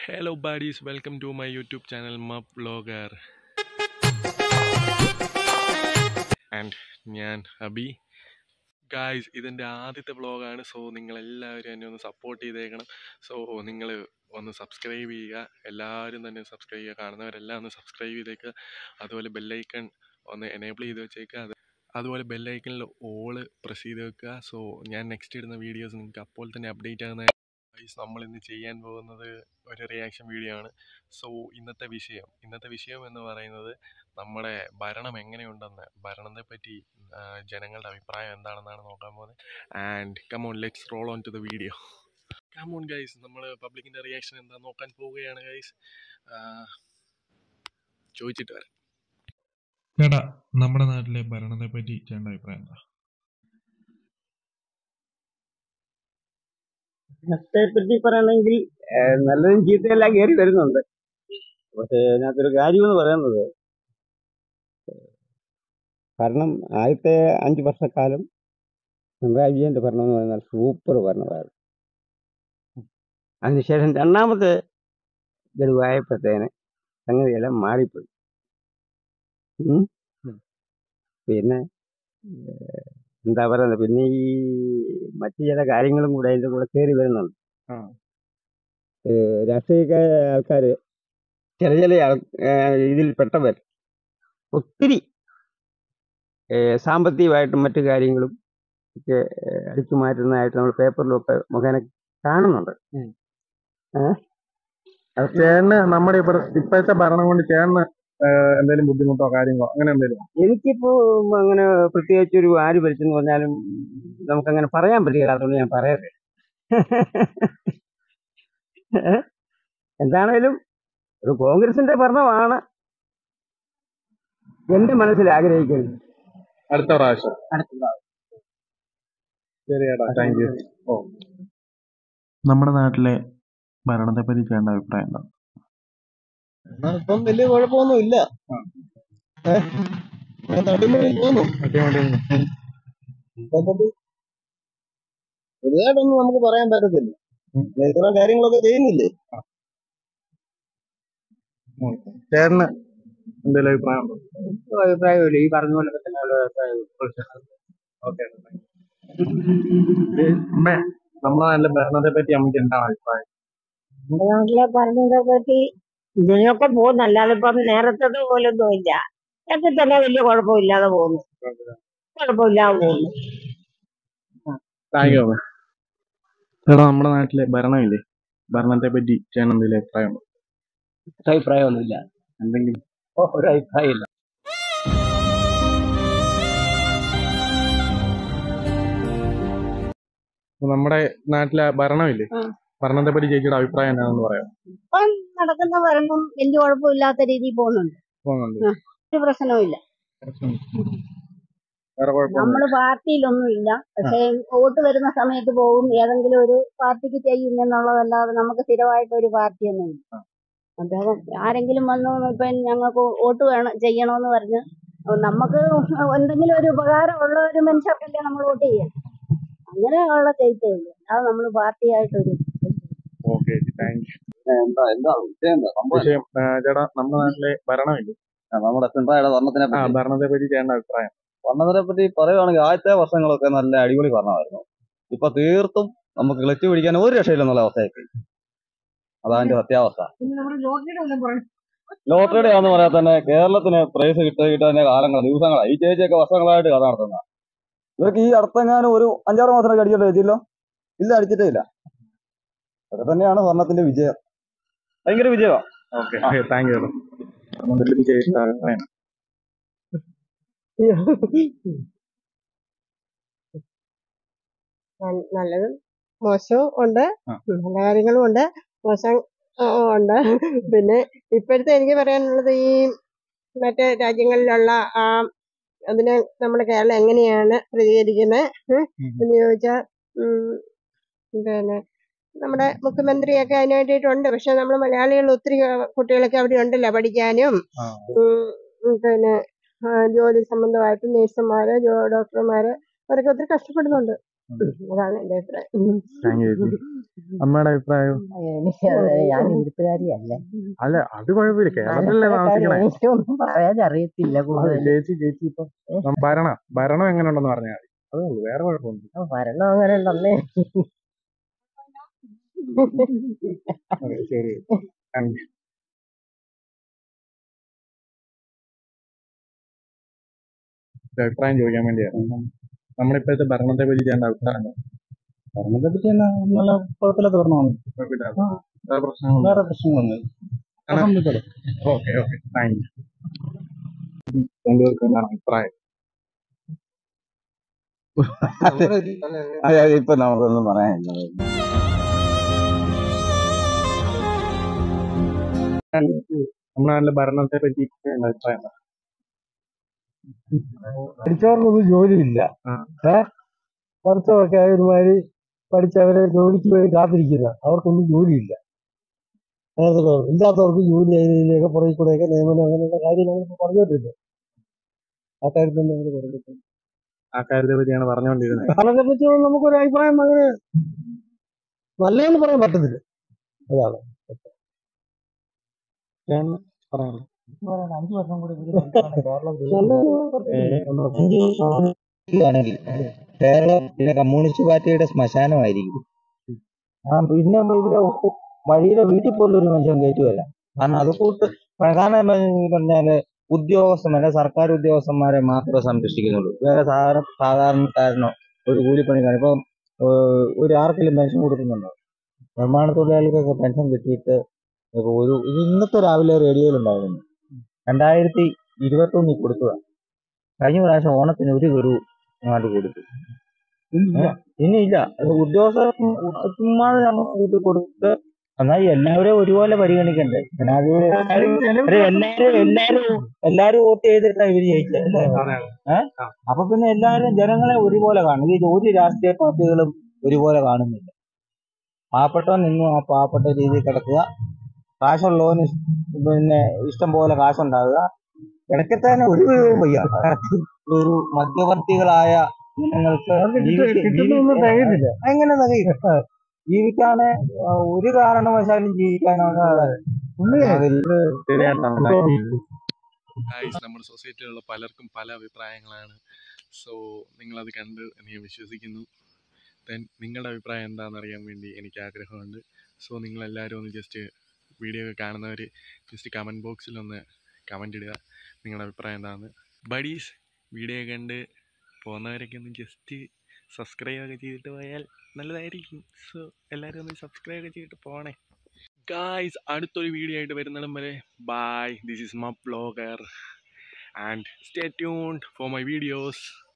Hello buddies, welcome to my YouTube channel Mup Vlogger. And ഞാൻ Abhi guys ഇതെൻ്റെ ആദ്യത്തെ വ്ളോഗാണ് സോ നിങ്ങളെല്ലാവരും എന്നെ ഒന്ന് സപ്പോർട്ട് ചെയ്തേക്കണം സോ നിങ്ങൾ ഒന്ന് സബ്സ്ക്രൈബ് ചെയ്യുക എല്ലാവരും തന്നെ സബ്സ്ക്രൈബ് ചെയ്യുക കാണുന്നവരെല്ലാം ഒന്ന് സബ്സ്ക്രൈബ് ചെയ്തേക്കുക അതുപോലെ ബെല്ലൈക്കൺ ഒന്ന് എനേബിൾ ചെയ്ത് വെച്ചേക്കുക അത് അതുപോലെ ബെല്ലൈക്കണിൽ ഓള് പ്രസ് ചെയ്ത് വെക്കുക സോ ഞാൻ നെക്സ്റ്റ് ഇടുന്ന വീഡിയോസ് നിങ്ങൾക്ക് അപ്പോൾ തന്നെ അപ്ഡേറ്റ് ആകുന്ന ഗൈസ് നമ്മൾ ഇന്ന് ചെയ്യാൻ പോകുന്നത് ഒരു റിയാക്ഷൻ വീഡിയോ ആണ് സോ ഇന്നത്തെ വിഷയം ഇന്നത്തെ വിഷയം എന്ന് പറയുന്നത് നമ്മുടെ ഭരണം എങ്ങനെയുണ്ടെന്ന് ഭരണത്തെ പറ്റി ആ, ജനങ്ങളുടെ അഭിപ്രായം എന്താണെന്നാണ് നോക്കാൻ പോകുന്നത് and come on let's roll on to the video come on guys നമ്മൾ പബ്ലിക്കിൻ്റെ റിയാക്ഷൻ എന്താ നോക്കാൻ പോവുകയാണ് ഗൈസ് ചോദിച്ചിട്ട് വരാം ചേട്ടാ നമ്മുടെ നാട്ടിലെ ഭരണത്തെ പറ്റി ചേട്ടൻ്റെ അഭിപ്രായം എന്താ ഭരണത്തെ പറ്റി പറയണമെങ്കിൽ ഏഹ്, നല്ലതും ചീത്തയെല്ലാം കയറി വരുന്നുണ്ട് പക്ഷേ അതിനകത്തൊരു കാര്യമെന്ന് പറയുന്നത് ഭരണം ആദ്യത്തെ അഞ്ച് വർഷക്കാലം പിണറായി വിജയന്റെ ഭരണം എന്ന് പറയുന്നത് സൂപ്പർ ഭരണമായിരുന്നു അതിനുശേഷം രണ്ടാമത്തെ ഗഡുവായപ്പോഴത്തേന് സംഗതിയെല്ലാം മാറിപ്പോയി ഉം. പിന്നെ ഏഹ്, എന്താ പറയുന്നത് പിന്നെ ഈ മറ്റു ചില കാര്യങ്ങളും കൂടെ അതിൻ്റെ കൂടെ കയറി വരുന്നുണ്ട് ആ. ഏഹ്, രാഷ്ട്രീയ ആൾക്കാർ ചില ചില ആൾ- ഏഹ്, ഇതിൽ പെട്ടവർ ഒത്തിരി ഏഹ്, സാമ്പത്തികമായിട്ടും മറ്റു കാര്യങ്ങളും ഒക്കെ ഏഹ്, അടിച്ചു മാറ്റുന്നതായിട്ട് നമ്മൾ പേപ്പറിലൊക്കെ മുഖേന കാണുന്നുണ്ട് ചേട്ടന് നമ്മുടെ ഇപ്പഴ- ഇപ്പോഴത്തെ ഭരണം കൊണ്ട് ചേട്ടന് എന്തെങ്കിലും ബുദ്ധിമുട്ടോ കാര്യങ്ങളോ അങ്ങനെ എന്തെങ്കിലും എനിക്കിപ്പോ അങ്ങനെ പ്രത്യേകിച്ച് ഒരു ആര് ഭരിച്ചെന്ന് പറഞ്ഞാലും നമുക്കങ്ങനെ പറയാൻ പറ്റില്ല അതുകൊണ്ട് ഞാൻ പറയട്ടെ എന്താണേലും ഒരു കോൺഗ്രസിന്റെ ഭരണമാണ് എന്റെ മനസ്സിൽ ആഗ്രഹിക്കുന്നത് അടുത്ത പ്രാവശ്യം ശരി ചേട്ടാ താങ്ക് യു ഓ നമ്മുടെ നാട്ടിലെ ഭരണത്തെ പറ്റി ചേട്ടൻ്റെ അഭിപ്രായം എന്താ ഇപ്പം വലിയ കുഴപ്പമൊന്നും ഇല്ല അടിമണി തോന്നും പുതുതായിട്ടൊന്നും നമുക്ക് പറയാൻ പറ്റത്തില്ല ഇത്തരം കാര്യങ്ങളൊക്കെ ചെയ്യുന്നില്ലേ ചേട്ടന് എന്തെങ്കിലും അഭിപ്രായം ഉണ്ടോ അഭിപ്രായമില്ല ഈ പറഞ്ഞ പോലെ തന്നെ ഉള്ള ഓക്കെ അമ്മേ നമ്മുടെ നാട്ടിലെ ഭരണത്തെ പറ്റി നമുക്ക് എന്താണ് അഭിപ്രായം നമ്മുടെ നാട്ടിലെ ഭരണത്തെ പറ്റി ഇതിനൊക്കെ പോകുന്നു അല്ലാതെ ഇപ്പം നേരത്തെ പോലൊന്നും ഇല്ല ഒക്കെ തന്നെ വലിയ കുഴപ്പമില്ലാതെ പോകുന്നു കുഴപ്പമില്ലാതെ പോകുന്നു താങ്ക് യു ചേട്ടാ നമ്മുടെ നാട്ടിലെ ഭരണമില്ലേ ഭരണത്തെ പറ്റി ചേട്ടൻ എന്തെങ്കിലും അഭിപ്രായം ഉണ്ടോ അഭിപ്രായമൊന്നുമില്ല എന്തെങ്കിലും ഒരു അഭിപ്രായമില്ല ഇപ്പൊ നമ്മുടെ നാട്ടിലെ ഭരണമില്ലേ ആ. ഭരണത്തെ പറ്റി ചേച്ചിയുടെ അഭിപ്രായം എന്താണെന്ന് പറയാം ഇപ്പം നടക്കുന്ന ഭരണം വലിയ കുഴപ്പമില്ലാത്ത രീതിയിൽ പോകുന്നുണ്ട് പോകുന്നുണ്ട് ആ. ഒരു പ്രശ്നവുമില്ല വേറെ കുഴപ്പമൊന്നും നമ്മൾ പാർട്ടിയിലൊന്നും ഇല്ല പക്ഷേ വോട്ട് വരുന്ന സമയത്ത് പോകും ഏതെങ്കിലും ഒരു പാർട്ടിക്ക് ചെയ്യും എന്നുള്ളതല്ലാതെ നമുക്ക് സ്ഥിരമായിട്ട് ഒരു പാർട്ടിയൊന്നും ഇല്ല അദ്ദേഹം ആരെങ്കിലും വന്നു ഇപ്പൊ ഞങ്ങൾക്ക് വോട്ട് വേണം ചെയ്യണമെന്ന് പറഞ്ഞ് നമുക്ക് എന്തെങ്കിലും ഒരു ഉപകാരമുള്ള ഒരു മനുഷ്യർക്കല്ലേ നമ്മൾ വോട്ട് ചെയ്യാം അങ്ങനെയുള്ള ചെയ്തേ ഉള്ളൂ അല്ലാതെ നമ്മൾ പാർട്ടിയായിട്ടൊരു ഓക്കെ താങ്ക് യു എന്താ എന്താ വിഷയം എന്താ സംഭവം വിഷയം ആ, ചേട്ടാ നമ്മുടെ നാട്ടിലെ ഭരണമില്ലേ ആ, നമ്മുടെ പിണറായിയുടെ ഭരണത്തിനെ ആ പറ്റി ഭരണത്തെ പറ്റി ചേട്ടൻ്റെ അഭിപ്രായം ഭരണത്തിനെ പറ്റി പറയുവാണെങ്കിൽ ആദ്യത്തെ വർഷങ്ങളൊക്കെ നല്ല അടിപൊളി ഭരണമായിരുന്നു ഇപ്പൊ തീർത്തും നമുക്ക് കിളച്ചു പിടിക്കാൻ ഒരു രക്ഷയില്ലെന്നുള്ള അവസ്ഥയൊക്കെ അതാ അതിന്റെ സത്യാവസ്ഥ ലോട്ടറിയുടെ ആണെന്ന് പറയാൻ തന്നെ കേരളത്തിന് പ്രൈസ് കിട്ടുക കിട്ടാൻ കാലങ്ങൾ ദിവസങ്ങളായി ഈ ചേച്ചിയൊക്കെ വർഷങ്ങളായിട്ട് കഥ നടത്തുന്ന ഇവർക്ക് ഈ അടുത്തെങ്ങാനും ഒരു അഞ്ചാറ് മാസം അടിച്ചിട്ട് വെച്ചില്ലോ ഇല്ല അടിച്ചിട്ടേ ഇല്ല അതൊക്കെ തന്നെയാണ് ഭരണത്തിന്റെ വിജയം ഭയങ്കര വിജയമാണ് ഓക്കെ താങ്ക് യു ഭരണത്തെ പറ്റി ചേച്ചിയുടെ അഭിപ്രായം ന- നല്ലതും മോശവും ഉണ്ട് ആ. നല്ല കാര്യങ്ങളും ഉണ്ട് മോശം ആ, ഉണ്ട് പിന്നെ ഇപ്പോഴത്തെ എനിക്ക് പറയാനുള്ളത് ഈ മറ്റ് രാജ്യങ്ങളിലുള്ള ആ അതിനെ നമ്മുടെ കേരളം എങ്ങനെയാണ് പ്രതികരിക്കുന്നത് എന്ന് ചോദിച്ചാൽ പിന്നെ നമ്മുടെ മുഖ്യമന്ത്രിയൊക്കെ അതിന് വേണ്ടിയിട്ടുണ്ട് പക്ഷെ നമ്മൾ മലയാളികൾ ഒത്തിരി കുട്ടികളൊക്കെ അവിടെ ഉണ്ടല്ലോ പഠിക്കാനും ആ. ഉം, ഉം, പിന്നെ ആ, ജോലി സംബന്ധമായിട്ട് നേഴ്സുമാര് ജോ- ഡോക്ടർമാര് അവരൊക്കെ ഒത്തിരി കഷ്ടപ്പെടുന്നുണ്ട് അതാണ് എന്റെ അഭിപ്രായം താങ്ക് യു ചേച്ചി അമ്മയുടെ അഭിപ്രായം എനിക്ക് ഞാൻ ഇവിടുത്തുകാരിയല്ല അല്ല അത് കുഴപ്പമില്ല കേരളത്തിലല്ലേ താമസിക്കണേ എനിക്കൊന്നും പറയാൻ അറിയത്തില്ല അത് കൂടുതൽ ചേച്ചി ചേച്ചി ഇപ്പൊ നം- ഭരണം ഭരണം എങ്ങനെ ഉണ്ടെന്ന് പറഞ്ഞാൽ മതി അതേ ഉള്ളൂ വേറെ കുഴപ്പമൊന്നും ഭരണം അങ്ങനെ ഉണ്ടെന്നേ ശരി താങ്ക് യു ഒരു അഭിപ്രായം ചോദിക്കാൻ വേണ്ടിയാണ് നമ്മുടെ ഇപ്പോഴത്തെ ഭരണത്തെ പറ്റി ചേട്ടൻ്റെ അഭിപ്രായം എന്താ? ഭരണത്തെ പറ്റി എന്നാ നല്ല കുഴപ്പമില്ലാത്ത ഭരണമാണ് കുഴപ്പമില്ല. വേറെ പ്രശ്നങ്ങളൊന്നും വേറെ പ്രശ്നങ്ങളൊന്നും ഓക്കെ ഓക്കെ താങ്ക് യു രണ്ടുപേർക്കും എന്താണ് അഭിപ്രായം അതെ ഇപ്പൊ നമുക്കൊന്നും പറയാനില്ല നമ്മുടെ നാട്ടിലെ ഭരണത്തെ പറ്റി ചേട്ടൻ്റെ അഭിപ്രായം എന്താ? പഠിച്ചവർക്കൊന്നും ജോലിയില്ല ആ. ഏ പഠിത്തമൊക്കെ ഒരുമാതിരി പഠിച്ചവരെ ജോലിക്ക് വേണ്ടി കാത്തിരിക്കുന്ന അവർക്കൊന്നും ജോലിയില്ല അങ്ങനത്തെ കുഴപ്പം. ഇല്ലാത്തവർക്ക് ജോലി അതിലേക്ക് പുറകെ കൂടെയൊക്കെ നിയമനം അങ്ങനെയുള്ള കാര്യങ്ങൾ പറഞ്ഞോട്ടില്ല ആ കാര്യത്തിൽ നമ്മൾ പറഞ്ഞിട്ട് ആ കാര്യത്തെ പറ്റിയാണ് പറഞ്ഞുകൊണ്ടിരുന്നത് ഭരണത്തെ പറ്റി നമുക്കൊരു അഭിപ്രായം അങ്ങനെ നല്ലതെന്ന് പറയാൻ പറ്റത്തില്ല അതാണ് ചേട്ടന് പറയാനുള്ളത് അഞ്ചു വർഷം കൂടി ഇവര് ഭരിക്കുകയാണെങ്കിൽ കേരളം ആണെങ്കിൽ കേരളം പിന്നെ കമ്മ്യൂണിസ്റ്റ് പാർട്ടിയുടെ ശ്മശാനമായിരിക്കും ആ പിന്നെ ഇവിടെ വഴിയിലെ വീട്ടിൽ പോലും ഒരു മനുഷ്യൻ കയറ്റുമല്ല കാരണം അത് കൂട്ട് കാരണം എന്താ ഈ പറഞ്ഞാല് ഉദ്യോഗസ്ഥന്മാരെ സർക്കാർ ഉദ്യോഗസ്ഥന്മാരെ മാത്രമേ സംരക്ഷിക്കുന്നുള്ളൂ വേറെ സാധാരണ സാധാരണക്കാരനോ ഒരു കൂലിപ്പണിക്കാരൻ ഇപ്പം ഏഹ്, ഒരു ആർക്കെങ്കിലും പെൻഷൻ കൊടുക്കുന്നുണ്ടോ നിർമ്മാണ തൊഴിലാളികൾക്ക് പെൻഷൻ കിട്ടിയിട്ട് ഇപ്പൊ ഒരു ഇത് ഇന്നത്തെ രാവിലെ റേഡിയോയിലുണ്ടായിരുന്നു രണ്ടായിരത്തി ഇരുപത്തി ഒന്നിൽ കൊടുത്തതാണ് കഴിഞ്ഞ പ്രാവശ്യം ഓണത്തിന് ഒരു ഗഡു അങ്ങോട്ട് കൊടുത്തു ഏ? ഇനിയില്ല അത് ഉദ്യോഗസ്ഥർക്കും ചുമ്മാതെ നമ്മൾ കൂട്ടി കൊടുത്ത് എന്നാൽ എല്ലാവരെയും ഒരുപോലെ പരിഗണിക്കണ്ടേ ജനാധിപത്യ ഒരു എല്ലാരും എല്ലാരും എല്ലാരും വോട്ട് ചെയ്തിട്ടാണ് ഇവര് ജയിച്ചത് അല്ലേ ഏഹ് അപ്പൊ പിന്നെ എല്ലാരും ജനങ്ങളെ ഒരുപോലെ കാണും ഈ ഒരു രാഷ്ട്രീയ പാർട്ടികളും ഒരുപോലെ കാണുന്നില്ല പാവപ്പെട്ടവൻ നിന്നും ആ പാവപ്പെട്ട രീതിയിൽ കിടക്കുക കാശുള്ളവന് ഇഷ്- പിന്നെ ഇഷ്ടം പോലെ കാശുണ്ടാകുക ഇടയ്ക്കത്തേനെ ഒരു വിധവും വയ്യ ഒരു മധ്യവർത്തികളായ ജനങ്ങൾക്ക് ജീവിക്ക- കിട്ടുന്നൊന്നും ജീവിക്ക- തികയുന്നില്ല എങ്ങനെ തികയും ജീവിക്കാന് ആ, ഒരു കാരണവശാലും ജീവിക്കാനോ ഗൈസ് നമ്മുടെ സൊസൈറ്റിയിലുള്ള പലർക്കും പല അഭിപ്രായങ്ങളാണ് സോ നിങ്ങളത് കണ്ട് എന്ന് ഞാൻ വിശ്വസിക്കുന്നു ദെൻ നിങ്ങളുടെ അഭിപ്രായം എന്താണെന്ന് അറിയാൻ വേണ്ടി എനിക്ക് ആഗ്രഹമുണ്ട് സോ നിങ്ങളെല്ലാവരും ഒന്ന് ജസ്റ്റ് വീഡിയോ ഒക്കെ കാണുന്നവർ ജസ്റ്റ് കമൻറ്റ് ബോക്സിൽ ഒന്ന് കമൻ്റ് ഇടുക നിങ്ങളുടെ അഭിപ്രായം എന്താണെന്ന് ബഡീസ് വീഡിയോ കണ്ട് പോകുന്നവരൊക്കെ ഒന്ന് ജസ്റ്റ് സബ്സ്ക്രൈബ് ഒക്കെ ചെയ്തിട്ട് പോയാൽ നല്ലതായിരിക്കും സോ എല്ലാവരും ഒന്ന് സബ്സ്ക്രൈബ് ഒക്കെ ചെയ്തിട്ട് പോണേ ഗായ്സ് അടുത്തൊരു വീഡിയോ ആയിട്ട് വരുന്നിടം വരെ bye this is my vlogger and stay tuned for my videos